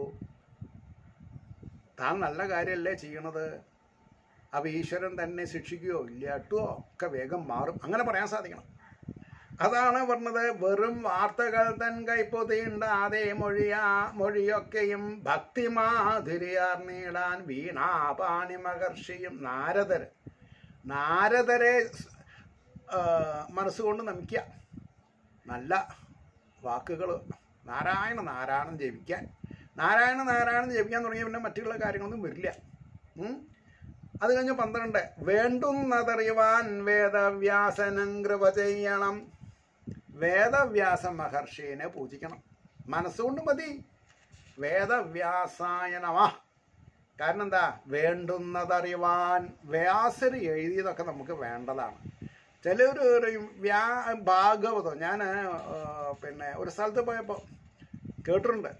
താൻ നല്ല കാര്യമല്ലേ ചെയ്യണത് അപ്പോൾ ഈശ്വരൻ തന്നെ ശിക്ഷിക്കുകയോ ഇല്ലാട്ടുവോ ഒക്കെ വേഗം മാറും അങ്ങനെ പറയാൻ സാധിക്കണം അതാണ് പറഞ്ഞത് വെറും വാർത്തകൾ തൻ കൈപ്പൊതിയുണ്ടാതെ മൊഴിയാ മൊഴിയൊക്കെയും ഭക്തിമാധുരിയാർ നീടാൻ വീണാപാണി മഹർഷിയും നാരദർ നാരദരെ ആ, മനസ്സുകൊണ്ട് നമിക്കുക നല്ല വാക്കുകൾ നാരായണ നാരായണൻ ജപിക്കാൻ നാരായണ നാരായണൻ ജപിക്കാൻ തുടങ്ങിയ പിന്നെ മറ്റുള്ള കാര്യങ്ങളൊന്നും വരില്ല ഉം? അത് കഴിഞ്ഞ് പന്ത്രണ്ട് വേണ്ടുന്നതറിയുവാൻ വേദവ്യാസനം കൃപ ചെയ്യണം വേദവ്യാസ മഹർഷിയെ പൂജിക്കണം മനസ്സുകൊണ്ട് മതി വേദവ്യാസായ നമ കാരണം എന്താ വേണ്ടുന്നതറിയുവാൻ വ്യാസർ എഴുതിയതൊക്കെ നമുക്ക് വേണ്ടതാണ് ചിലർ പറയും വ്യാ ഭാഗവതം ഞാൻ പിന്നെ ഒരു സ്ഥലത്ത് പോയപ്പോൾ കേട്ടിട്ടുണ്ട്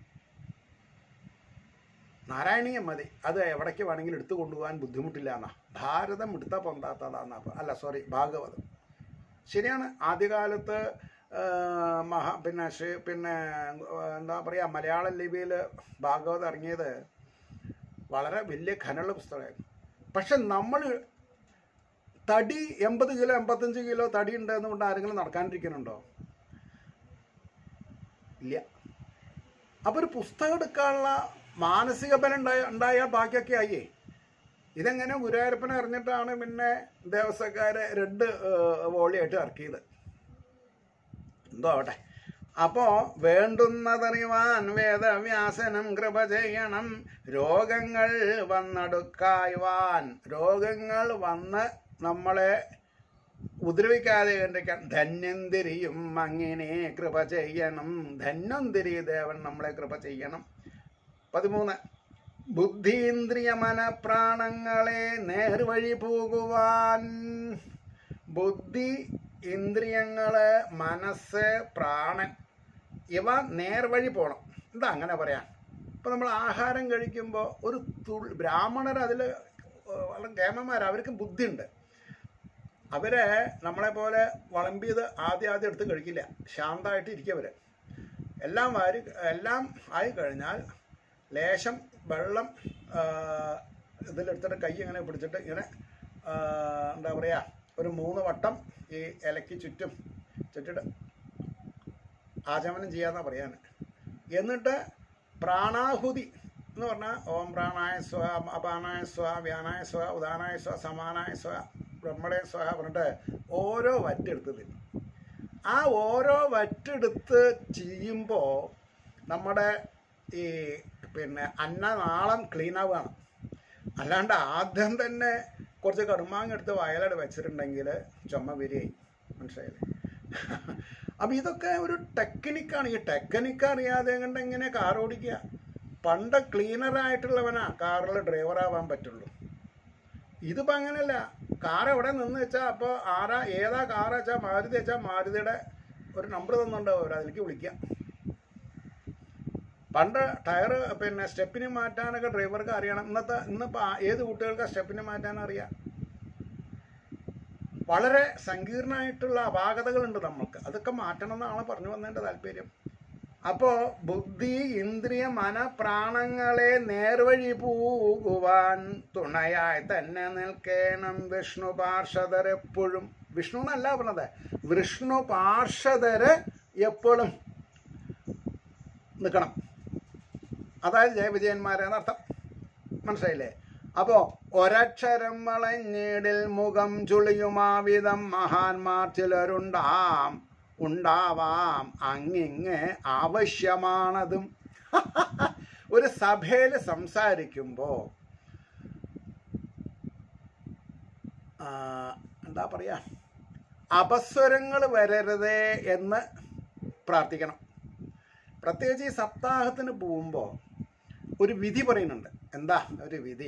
നാരായണീയം മതി അത് എവിടേക്ക് വേണമെങ്കിലും എടുത്തു കൊണ്ടുപോകാൻ ബുദ്ധിമുട്ടില്ല എന്നാ ഭാരതം എടുത്താൽ പൊന്താത്തതാന്നാ അല്ല സോറി ഭാഗവതം ശരിയാണ് ആദ്യകാലത്ത് ആ, മഹാ പിന്നെ ശ്രീ- പിന്നെ ആ, എന്താ പറയുക മലയാള ലിപിയിൽ ഭാഗവതം ഇറങ്ങിയത് വളരെ വലിയ ഖനമുള്ള പുസ്തകമായിരുന്നു പക്ഷെ നമ്മൾ തടി എൺപത് കിലോ എൺപത്തഞ്ച് കിലോ തടി ഉണ്ടെന്ന് കൊണ്ട് ആരെങ്കിലും നടക്കാണ്ടിരിക്കുന്നുണ്ടോ ഇല്ല അപ്പോൾ ഒരു പുസ്തകം എടുക്കാനുള്ള മാനസിക ബലം ഉണ്ടായ ഉണ്ടായാൽ ബാക്കിയൊക്കെ ആയേ ഇതെങ്ങനെ ഗുരുവായൂരപ്പനെ അറിഞ്ഞിട്ടാണ് പിന്നെ ദേവസ്വക്കാരെ രണ്ട് വോളിയായിട്ട് ഇറക്കിയത് എന്തോ ആവട്ടെ അപ്പോ വേണ്ടുന്നതറിവാൻ വേദവ്യാസനം കൃപ ചെയ്യണം രോഗങ്ങൾ വന്നടുക്കായുവാൻ രോഗങ്ങൾ വന്ന് നമ്മളെ ഉപദ്രവിക്കാതെ കണ്ടിരിക്കാൻ ധന്യന്തിരിയും അങ്ങനെ കൃപ ചെയ്യണം ധന്വന്തിരി ദേവൻ നമ്മളെ കൃപ ചെയ്യണം പതിമൂന്ന് ബുദ്ധീന്ദ്രിയ മനപ്രാണങ്ങളെ നേർവഴി പോകുവാൻ ബുദ്ധി ഇന്ദ്രിയങ്ങള് മനസ്സ് പ്രാണൻ ഇവ നേർവഴി പോകണം എന്താ അങ്ങനെ പറയാൻ ഇപ്പം നമ്മൾ ആഹാരം കഴിക്കുമ്പോൾ ഒരു തുള്ളി ബ്രാഹ്മണർ അതിൽ വളരെ കേമന്മാർ അവർക്ക് ബുദ്ധിയുണ്ട് അവരെ നമ്മളെ പോലെ വളമ്പിയത് ആദ്യം ആദ്യം എടുത്ത് കഴിക്കില്ല ശാന്തമായിട്ട് ഇരിക്കും അവര് എല്ലാം വാരി എല്ലാം ആയി കഴിഞ്ഞാൽ ലേശം വെള്ളം ആ, ഇതിലെടുത്തിട്ട് കൈ ഇങ്ങനെ പിടിച്ചിട്ട് ഇങ്ങനെ ആ, എന്താ പറയുക ഒരു മൂന്ന് വട്ടം ഈ ഇലയ്ക്ക് ചുറ്റും ചുറ്റിട്ട് ആചമനം ചെയ്യാന്നാ പറയാൻ എന്നിട്ട് പ്രാണാഹുതി എന്ന് പറഞ്ഞാൽ ഓം പ്രാണായ സ്വ അപാനായ സ്വ വ്യാനായ സ്വ ഉദാനായ സ്വ സമാനായ സ്വ ബ്രഹ്മണേ സ്വ പറഞ്ഞിട്ട് ഓരോ വറ്റെടുത്ത് തിന്നും ആ ഓരോ വറ്റെടുത്ത് ചെയ്യുമ്പോൾ നമ്മുടെ ഈ പിന്നെ അന്നനാളം ക്ലീൻ ആവുകയാണ് അല്ലാണ്ട് ആദ്യം തന്നെ കുറച്ച് കടുമാങ്ങ എടുത്ത് വയലട് വെച്ചിട്ടുണ്ടെങ്കിൽ ചുമ വിരിയായി മനസ്സിലായില്ലേ അപ്പം ഇതൊക്കെ ഒരു ടെക്നിക്കാണ് ഈ ടെക്നിക്ക് അറിയാതെ കൊണ്ട് എങ്ങനെ കാർ ഓടിക്കുക പണ്ട് ക്ലീനറായിട്ടുള്ളവനാ കാറിൽ ഡ്രൈവറാവാൻ പറ്റുള്ളൂ ഇതിപ്പോൾ അങ്ങനെയല്ല കാർ എവിടെ നിന്ന് വെച്ചാൽ അപ്പോൾ ആരാ ഏതാ കാർ വെച്ചാൽ മാരുതി വെച്ചാൽ മാരുതിയുടെ ഒരു നമ്പർ തന്നുണ്ടാവും അവർ അതിലേക്ക് വിളിക്കാം പണ്ട് ടയർ പിന്നെ സ്റ്റെപ്പിന് മാറ്റാനൊക്കെ ഡ്രൈവർക്ക് അറിയണം ഇന്നത്തെ ഇന്നിപ്പോൾ ഏത് കുട്ടികൾക്ക് സ്റ്റെപ്പിന് മാറ്റാൻ അറിയാം വളരെ സങ്കീർണമായിട്ടുള്ള അപാകതകളുണ്ട് നമുക്ക് അതൊക്കെ മാറ്റണം എന്നാണ് പറഞ്ഞു വന്നതിൻ്റെ താല്പര്യം അപ്പോൾ ബുദ്ധി ഇന്ദ്രിയ മന പ്രാണങ്ങളെ നേർവഴി പോകുവാൻ തുണയായി തന്നെ നിൽക്കണം വിഷ്ണു പാർഷദർ എപ്പോഴും വിഷ്ണു എന്നല്ല പറഞ്ഞത് വിഷ്ണു പാർഷദര് എപ്പോഴും നിൽക്കണം അതായത് ജയവിജയന്മാരെന്നർത്ഥം മനസ്സിലായില്ലേ അപ്പോ ഒരക്ഷരം വളഞ്ഞിടിൽ മുഖം ചുളിയുമാവിധം മഹാന്മാർ ചിലരുണ്ടാം ഉണ്ടാവാം അങ്ങിങ്ങ് ആവശ്യമാണതും ഒരു സഭയിൽ സംസാരിക്കുമ്പോൾ എന്താ പറയാ അപസ്വരങ്ങൾ വരരുതേ എന്ന് പ്രാർത്ഥിക്കണം പ്രത്യേകിച്ച് ഈ സപ്താഹത്തിന് പോകുമ്പോൾ ഒരു വിധി പറയുന്നുണ്ട് എന്താ ഒരു വിധി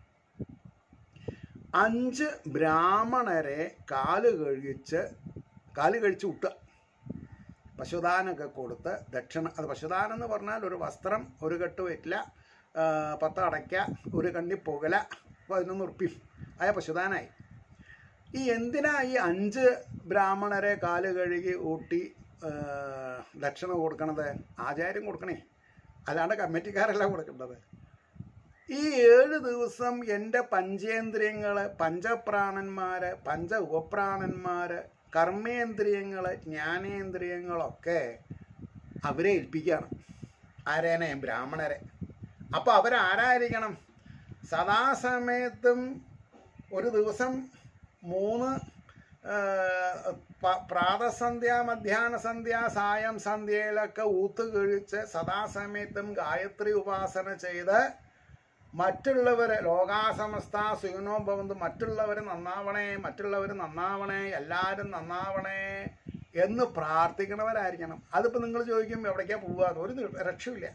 അഞ്ച് ബ്രാഹ്മണരെ കാല് കഴിച്ച് കാല് കഴിച്ച് വിട്ടുക പശുദാനമൊക്കെ കൊടുത്ത് ദക്ഷിണ അത് പശുദാനം എന്ന് പറഞ്ഞാൽ ഒരു വസ്ത്രം ഒരു കെട്ട് വെറ്റില പത്ത് അടയ്ക്ക ഒരു കണ്ണി പുകല പതിനൊന്ന് ഉറുപ്പി ആയ പശുദാനായി ഈ എന്തിനാ ഈ അഞ്ച് ബ്രാഹ്മണരെ കാല് കഴുകി ഊട്ടി ആ, ദക്ഷിണ കൊടുക്കണത് ആചാര്യം കൊടുക്കണേ അല്ലാണ്ട് കമ്മിറ്റിക്കാരല്ല കൊടുക്കേണ്ടത് ഈ ഏഴ് ദിവസം എൻ്റെ പഞ്ചേന്ദ്രിയങ്ങൾ പഞ്ചപ്രാണന്മാര് പഞ്ച ഉപപ്രാണന്മാര് കർമ്മേന്ദ്രിയങ്ങൾ ജ്ഞാനേന്ദ്രിയങ്ങളൊക്കെ അവരെ ഏൽപ്പിക്കുകയാണ് ആരേനെ ബ്രാഹ്മണരെ അപ്പോൾ അവരാരായിരിക്കണം സദാസമയത്തും ഒരു ദിവസം മൂന്ന് ആ, പ- പ്രാതസന്ധ്യ മധ്യാഹ്ന സന്ധ്യ സായം സന്ധ്യയിലൊക്കെ ഊത്ത് കഴിച്ച് സദാസമയത്തും ഗായത്രി ഉപാസന ചെയ്ത് മറ്റുള്ളവരെ ലോകാസമസ്ത സുഖനോ ഭവന്തു മറ്റുള്ളവർ നന്നാവണേ മറ്റുള്ളവർ നന്നാവണേ എല്ലാവരും നന്നാവണേ എന്ന് പ്രാർത്ഥിക്കണവരായിരിക്കണം അതിപ്പോൾ നിങ്ങൾ ചോദിക്കും എവിടേക്കാ പോവുക ഒരു നി- രക്ഷയില്ല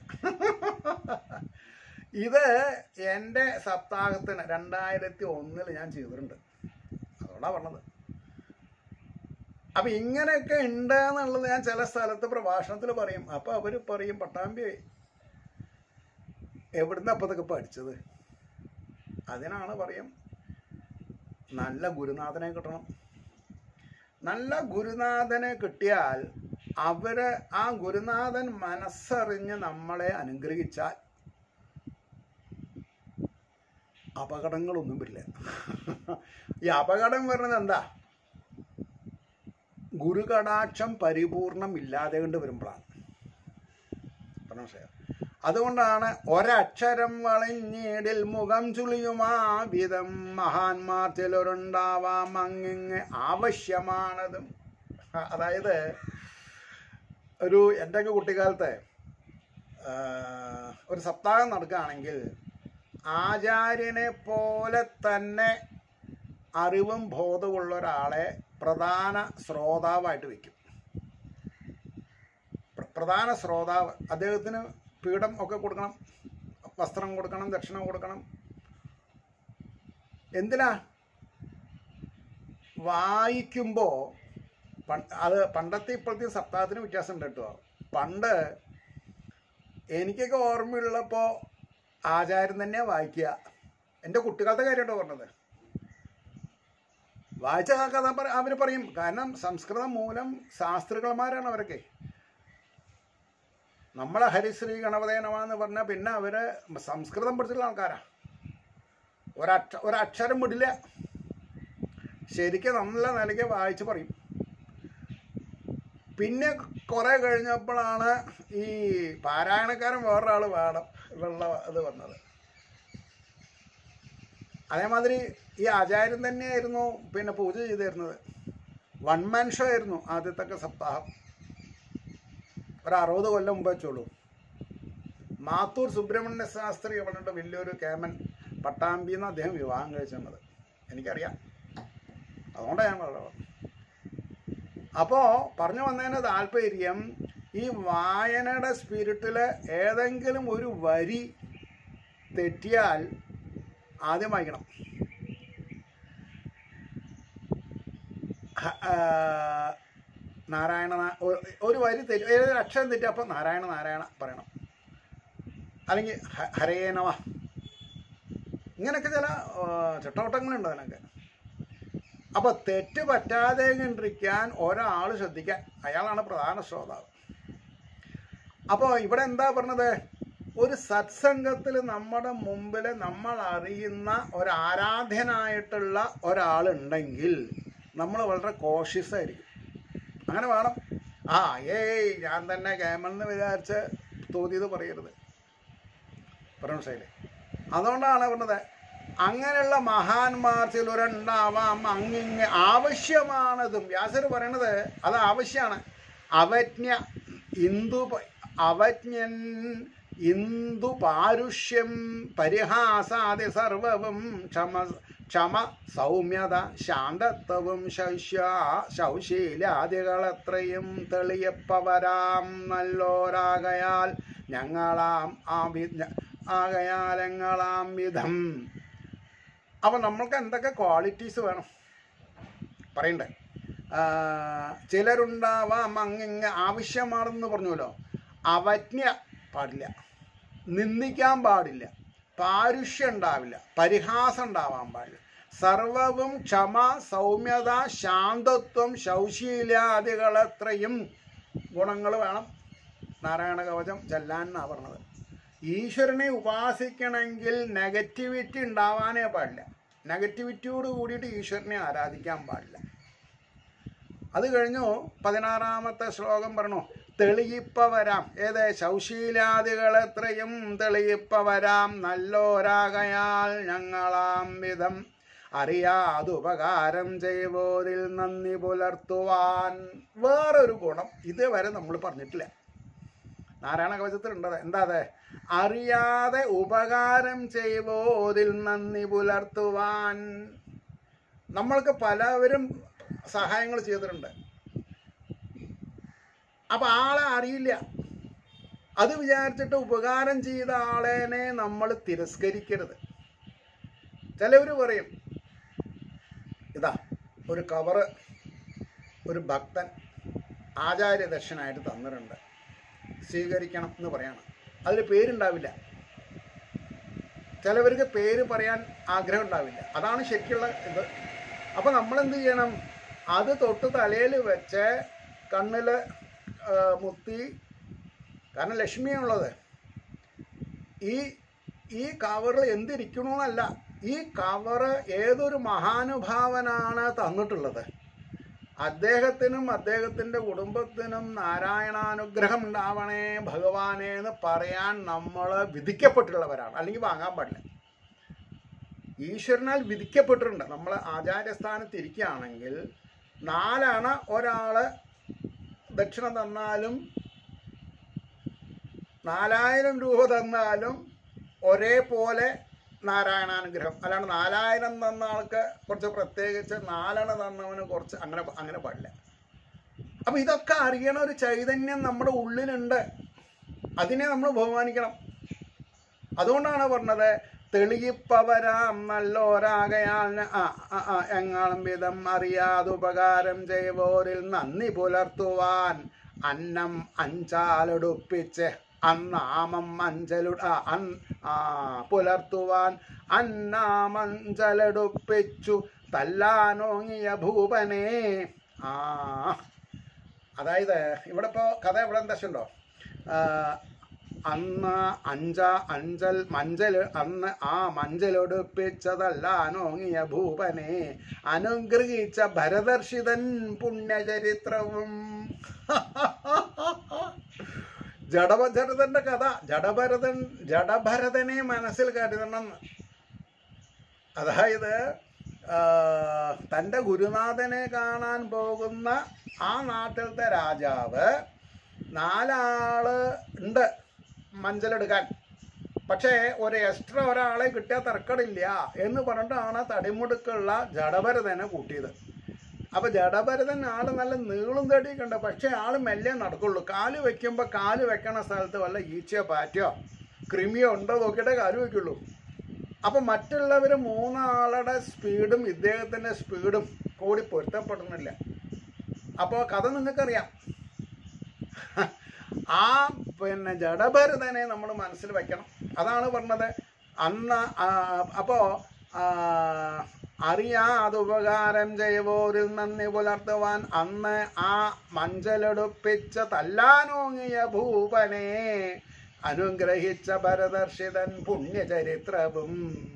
ഇത് എൻ്റെ സപ്താഹത്തിന് രണ്ടായിരത്തി ഒന്നിൽ ഞാൻ ചെയ്തിട്ടുണ്ട് അതുകൊണ്ടാണ് പറഞ്ഞത് അപ്പം ഇങ്ങനെയൊക്കെ ഉണ്ട് എന്നുള്ളത് ഞാൻ ചില സ്ഥലത്ത് പ്രഭാഷണത്തിൽ പറയും അപ്പോൾ അവർ പറയും പട്ടാമ്പി എവിടുന്ന അപ്പം ഇതൊക്കെ പഠിച്ചത് അതിനാണ് പറയും നല്ല ഗുരുനാഥനെ കിട്ടണം നല്ല ഗുരുനാഥനെ കിട്ടിയാൽ അവര് ആ ഗുരുനാഥൻ മനസ്സറിഞ്ഞ് നമ്മളെ അനുഗ്രഹിച്ചാൽ അപകടങ്ങളൊന്നും വരില്ല ഈ അപകടം വരുന്നത് എന്താ ഗുരുകടാക്ഷം പരിപൂർണം ഇല്ലാതെ കൊണ്ട് വരുമ്പോഴാണ് പറഞ്ഞ മനസ്സിലായോ? അതുകൊണ്ടാണ് ഒരക്ഷരം വളഞ്ഞിടിൽ മുഖം ചുളിയുമാ വിധം മഹാന്മാർ ചിലരുണ്ടാവാം അങ്ങിങ് ആവശ്യമാണതും അ- അതായത് ഒരു എൻ്റെയൊക്കെ കുട്ടിക്കാലത്തെ ആ, ഒരു സപ്താഹം നടക്കുകയാണെങ്കിൽ ആചാര്യനെ പോലെ തന്നെ അറിവും ബോധമുള്ള ഒരാളെ പ്രധാന ശ്രോതാവായിട്ട് വയ്ക്കും പ്ര- പ്രധാന ശ്രോതാവ് അദ്ദേഹത്തിന് പീഠം ഒക്കെ കൊടുക്കണം വസ്ത്രം കൊടുക്കണം ദക്ഷിണ കൊടുക്കണം എന്തിനാ വായിക്കുമ്പോൾ അത് പണ്ടത്തെ ഇപ്പോഴത്തെ സപ്താഹത്തിന് വ്യത്യാസമുണ്ട് കേട്ടോ പണ്ട് എനിക്കൊക്കെ ഓർമ്മയുള്ളപ്പോൾ ആചാരം തന്നെ വായിക്കുക എൻ്റെ കുട്ടികളുടെ കാര്യമായിട്ടോ പറഞ്ഞത് വായിച്ച കഥ പറ അവർ പറയും കാരണം സംസ്കൃതം മൂലം ശാസ്ത്രികന്മാരാണ് അവരൊക്കെ നമ്മളെ ഹരിശ്രീ ഗണപതേനമാന്ന് പറഞ്ഞാൽ പിന്നെ അവര് സംസ്കൃതം പഠിച്ചിട്ടുള്ള ആൾക്കാരാ ഒരക്ഷ ഒരക്ഷരം വിടില്ല ശരിക്കും നല്ല നിലയ്ക്ക് വായിച്ച് പറയും പിന്നെ കുറെ കഴിഞ്ഞപ്പോഴാണ് ഈ പാരായണക്കാരൻ വേറൊരാൾ വേണം എന്നുള്ള ഇത് വന്നത് അതേമാതിരി ഈ ആചാര്യൻ തന്നെയായിരുന്നു പിന്നെ പൂജ ചെയ്തിരുന്നത് വൺ മാൻ ഷോ ആയിരുന്നു ആദ്യത്തെ സപ്താഹം ഒരു അറുപത് കൊല്ലം മുമ്പ് വെച്ചോളൂ മാത്തൂർ സുബ്രഹ്മണ്യ ശാസ്ത്രി പറഞ്ഞിട്ട് വലിയൊരു കേമൻ പട്ടാമ്പിയിൽ നിന്ന് അദ്ദേഹം വിവാഹം കഴിച്ചിരുന്നത് എനിക്കറിയാം അതുകൊണ്ടാണ് ഞാൻ പറഞ്ഞത് അപ്പോൾ പറഞ്ഞു വന്നതിന് താല്പര്യം ഈ വായനയുടെ സ്പിരിറ്റിൽ ഏതെങ്കിലും ഒരു വരി തെറ്റിയാൽ ആദ്യം വായിക്കണം ഹ- ആ, നാരായണ നാ- ഒ- ഒരു വരി തെറ്റി ഏതൊരു അക്ഷരം തെറ്റിയപ്പോൾ നാരായണ നാരായണ പറയണം അല്ലെങ്കിൽ ഹ- ഹരേ നമ ഇങ്ങനെയൊക്കെ ചില ആ, ചട്ടവട്ടങ്ങളുണ്ട് അതിനൊക്കെ അപ്പോൾ തെറ്റ് പറ്റാതെ കണ്ടിരിക്കാൻ ഒരാൾ ശ്രദ്ധിക്കാൻ അയാളാണ് പ്രധാന ശ്രോതാവ് അപ്പോൾ ഇവിടെ എന്താ പറഞ്ഞത് ഒരു സത്സംഗത്തിൽ നമ്മുടെ മുമ്പിൽ നമ്മൾ അറിയുന്ന ഒരു ആരാധ്യനായിട്ടുള്ള ഒരാളുണ്ടെങ്കിൽ നമ്മൾ വളരെ കോഷ്യസ് ആയിരിക്കും അങ്ങനെ വേണം ആ ഏയ് ഞാൻ തന്നെ കേമെന്ന് വിചാരിച്ച് തോന്നിയത് പറയരുത് പറഞ്ഞു മനസ്സിലായില്ലേ അതുകൊണ്ടാണ് പറഞ്ഞത് അങ്ങനെയുള്ള മഹാന്മാർ ചിലരുണ്ടാവാം അങ്ങിങ്ങ് ആവശ്യമാണതും വ്യാസർ പറയണത് അത് ആവശ്യമാണ് അവജ്ഞ ഇന്ദു പ- അവജ്ഞൻ ഇന്ദു പാരുഷ്യം പരിഹാസാദി സർവവും ക്ഷമ ക്ഷമ സൗമ്യത ശാന്തത്വവും ശൗശ്യ ശൗശീലാദികളത്രയും തെളിയപ്പവരാം നല്ലോരാകയാൽ ഞങ്ങളാം ആ വി- ആകയാൽ ഞങ്ങളാം വിധം അപ്പം നമ്മൾക്ക് എന്തൊക്കെ ക്വാളിറ്റീസ് വേണം പറയണ്ടേ ആ, ചിലരുണ്ടാവാം അങ്ങിങ്ങ് ആവശ്യമാണെന്ന് പറഞ്ഞല്ലോ അവജ്ഞ പാടില്ല നിന്ദിക്കാൻ പാടില്ല പാരുഷ്യം ഉണ്ടാവില്ല പരിഹാസം ഉണ്ടാവാൻ പാടില്ല സർവവും ക്ഷമ സൗമ്യത ശാന്തത്വം ശൗശീലാദികളത്രയും ഗുണങ്ങൾ വേണം നാരായണ കവചം ചെല്ലാൻ എന്നാണ് പറഞ്ഞത് ഈശ്വരനെ ഉപാസിക്കണമെങ്കിൽ നെഗറ്റിവിറ്റി ഉണ്ടാവാനേ പാടില്ല നെഗറ്റിവിറ്റിയോട് കൂടിയിട്ട് ഈശ്വരനെ ആരാധിക്കാൻ പാടില്ല അത് കഴിഞ്ഞു പതിനാറാമത്തെ ശ്ലോകം പറഞ്ഞു തെളിയിപ്പവരാം ഏത് ശൗശീലാദികളെത്രയും തെളിയിപ്പവരാം നല്ലോരാകയാൽ ഞങ്ങളാം വിധം അറിയാതുപകാരം ചെയ്വോരിൽ നന്ദി പുലർത്തുവാൻ വേറൊരു ഗുണം ഇതുവരെ നമ്മൾ പറഞ്ഞിട്ടില്ല നാരായണ കവചത്തിലുണ്ടത് എന്താ അത് അറിയാതെ ഉപകാരം ചെയ്വോരിൽ നന്ദി പുലർത്തുവാൻ നമ്മൾക്ക് പലവരും സഹായങ്ങൾ ചെയ്തിട്ടുണ്ട് അപ്പൊ ആളെ അറിയില്ല അത് വിചാരിച്ചിട്ട് ഉപകാരം ചെയ്ത ആളേനെ നമ്മൾ തിരസ്കരിക്കരുത് ചിലവർ പറയും ഇതാ ഒരു കവറ് ഒരു ഭക്തൻ ആചാര്യ ദർശനായിട്ട് തന്നിട്ടുണ്ട് സ്വീകരിക്കണം എന്ന് പറയണം അതിൽ പേരുണ്ടാവില്ല ചിലവർക്ക് പേര് പറയാൻ ആഗ്രഹം ഉണ്ടാവില്ല അതാണ് ശരിക്കുള്ള ഇത് അപ്പം നമ്മൾ എന്ത് ചെയ്യണം അത് തൊട്ട് തലയിൽ വെച്ച് കണ്ണിൽ മുത്തി കാരണം ലക്ഷ്മിയാണുള്ളത് ഈ ഈ കവറിൽ എന്തിരിക്കണമെന്നല്ല ഈ കവറ് ഏതൊരു മഹാനുഭാവനാണ് തന്നിട്ടുള്ളത് അദ്ദേഹത്തിനും അദ്ദേഹത്തിൻ്റെ കുടുംബത്തിനും നാരായണാനുഗ്രഹം ഉണ്ടാവണേ ഭഗവാനെ എന്ന് പറയാൻ നമ്മൾ വിധിക്കപ്പെട്ടുള്ളവരാണ് അല്ലെങ്കിൽ വാങ്ങാൻ പാടില്ല ഈശ്വരനാൽ വിധിക്കപ്പെട്ടിട്ടുണ്ട് നമ്മൾ ആചാര്യസ്ഥാനത്ത് ഇരിക്കുകയാണെങ്കിൽ നാലണ ഒരാള് ദക്ഷിണ തന്നാലും നാലായിരം രൂപ തന്നാലും ഒരേപോലെ നാരായണാനുഗ്രഹം അല്ലാണ്ട് നാലായിരം തന്ന ആൾക്ക് കുറച്ച് പ്രത്യേകിച്ച് നാലെണ്ണ തന്നവന് കുറച്ച് അങ്ങനെ അങ്ങനെ പാടില്ല അപ്പൊ ഇതൊക്കെ അറിയണ ഒരു ചൈതന്യം നമ്മുടെ ഉള്ളിലുണ്ട് അതിനെ നമ്മൾ ബഹുമാനിക്കണം അതുകൊണ്ടാണ് പറഞ്ഞത് തെളിയിപ്പവരാം നല്ലോരാകയാൽ ആ ആ, ആ, എങ്ങാളും വിധം അറിയാതുപകാരം ചെയ്വോരിൽ നന്ദി പുലർത്തുവാൻ അന്നം അഞ്ചാലെടുപ്പിച്ച് അന്നാമം അഞ്ചലു ആ, അൻ- ആ, പുലർത്തുവാൻ അന്നാമഞ്ചലെടുപ്പിച്ചു തല്ലാനോങ്ങിയ ഭൂപനെ ആ അതായത് ഇവിടെ ഇപ്പോൾ കഥ ഇവിടെ എന്താ ഉണ്ടോ അന്ന് അഞ്ച അഞ്ചൽ മഞ്ചൽ അന്ന് ആ മഞ്ചലൊടുപ്പിച്ചതല്ലാനോങ്ങിയ ഭൂപനെ അനുഗ്രഹിച്ച ഭരതർഷിതൻ പുണ്യചരിത്രവും ജഡഭരതന്റെ കഥ ജഡഭരതൻ ജഡഭരതനെ മനസ്സിൽ കരുതണം അതായത് ആ, തൻ്റെ ഗുരുനാഥനെ കാണാൻ പോകുന്ന ആ നാട്ടിലത്തെ രാജാവ് നാലാള് ഉണ്ട് മഞ്ചലെടുക്കാൻ പക്ഷേ ഒരു എക്സ്ട്രാ ഒരാളെ കിട്ടിയാൽ തർക്കടില്ല എന്ന് പറഞ്ഞിട്ടാണ് തടിമുടുക്കുള്ള ജഡഭരതനെ കൂട്ടിയത് അപ്പൊ ജഡഭരതൻ ആള് നല്ല നീളും തടിയൊക്കെ ഉണ്ട് പക്ഷെ ആള് മെല്ലെ നടക്കുള്ളൂ കാല് വെക്കുമ്പോ കാല് വെക്കണ സ്ഥലത്ത് വല്ല ഈച്ചയോ പാറ്റയോ കൃമിയോ ഉണ്ടോ നോക്കിയിട്ടേ കാല് വെക്കുള്ളൂ അപ്പൊ മറ്റുള്ളവർ മൂന്നാളുടെ സ്പീഡും ഇദ്ദേഹത്തിന്റെ സ്പീഡും കൂടി പൊരുത്തപ്പെടുന്നില്ല അപ്പോൾ കഥ നിങ്ങൾക്കറിയാം ആ പിന്നെ ജഡഭരതനെ നമ്മൾ മനസ്സിൽ വെക്കണം അതാണ് പറഞ്ഞത് അന്ന് അപ്പോ അറിയാതെ ഉപകാരം ചെയ്വോരിൽ നന്ദി പുലർത്തുവാൻ അന്ന് ആ മഞ്ചലെടുപ്പിച്ച തല്ലാനോങ്ങിയ ഭൂപനെ അനുഗ്രഹിച്ച ഭരദർശിതൻ പുണ്യചരിത്രവും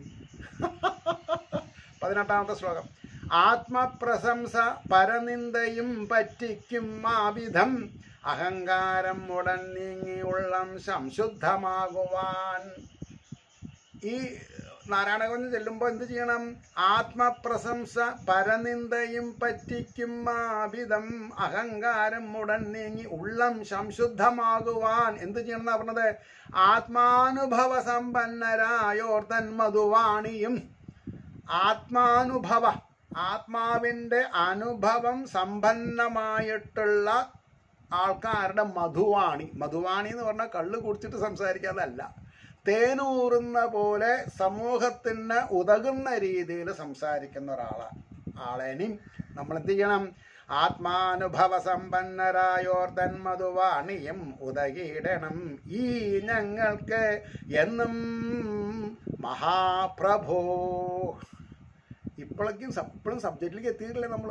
പതിനെട്ടാമത്തെ ശ്ലോകം ആത്മപ്രശംസ പരനിന്ദയും പറ്റിക്കും ആവിധം അഹങ്കാരം ഉടൻ നീങ്ങി ഉള്ളം സംശുദ്ധമാകുവാൻ ഈ നാരായണകുഞ്ഞ് ചെല്ലുമ്പോൾ എന്ത് ചെയ്യണം ആത്മപ്രശംസ പരനിന്ദയും പറ്റിക്കും ആവിധം അഹങ്കാരം ഉടൻ നീങ്ങി ഉള്ളം സംശുദ്ധമാകുവാൻ എന്ത് ചെയ്യണം എന്നാ പറഞ്ഞത് ആത്മാനുഭവ സമ്പന്നരായോർ തൻ മധുവാണിയും ആത്മാനുഭവ ആത്മാവിൻ്റെ അനുഭവം സമ്പന്നമായിട്ടുള്ള ആൾക്കാരുടെ മധുവാണി മധുവാണി എന്ന് പറഞ്ഞാൽ കള്ള് കുടിച്ചിട്ട് സംസാരിക്കാതല്ല തേനൂറുന്ന പോലെ സമൂഹത്തിന് ഉതകുന്ന രീതിയിൽ സംസാരിക്കുന്ന ഒരാളാണ് ആളെനിയും നമ്മൾ എന്ത് ചെയ്യണം ആത്മാനുഭവ സമ്പന്നരായോർ തന്മധുവാണിയും ഉദകിടണം ഈ ഞങ്ങൾക്ക് എന്നും മഹാപ്രഭോ ഇപ്പോഴേക്കും ഇപ്പോഴും സബ്ജക്റ്റിലേക്ക് എത്തിയിട്ടില്ലേ നമ്മൾ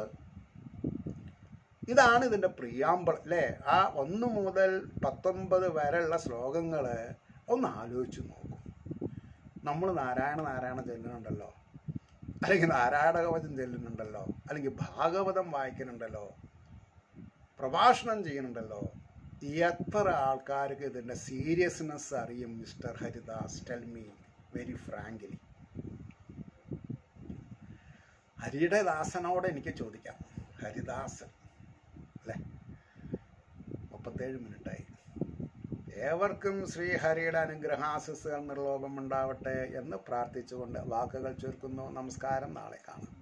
ഇതാണ് ഇതിൻ്റെ പ്രിയാമ്പിൾ അല്ലേ ആ ഒന്ന് മുതൽ പത്തൊമ്പത് വരെയുള്ള ശ്ലോകങ്ങൾ ഒന്ന് ആലോചിച്ച് നോക്കും നമ്മൾ നാരായണ നാരായണ ചെല്ലുന്നുണ്ടല്ലോ അല്ലെങ്കിൽ നാരായണ കവചം ചെല്ലുന്നുണ്ടല്ലോ അല്ലെങ്കിൽ ഭാഗവതം വായിക്കുന്നുണ്ടല്ലോ പ്രഭാഷണം ചെയ്യുന്നുണ്ടല്ലോ എത്ര ആൾക്കാർക്ക് ഇതിൻ്റെ സീരിയസ്നെസ് അറിയും mister Haridas tell me very frankly ഹരിയുടെ ദാസനോട് എനിക്ക് ചോദിക്കാം ഹരിദാസൻ അല്ലേ മുപ്പത്തേഴ് മിനിറ്റായി ഏവർക്കും ശ്രീഹരിയുടെ അനുഗ്രഹാശിസുകൾ നിർലോഭം ഉണ്ടാവട്ടെ എന്ന് പ്രാർത്ഥിച്ചുകൊണ്ട് വാക്കുകൾ ചുരുക്കുന്നു നമസ്കാരം നാളെ കാണാം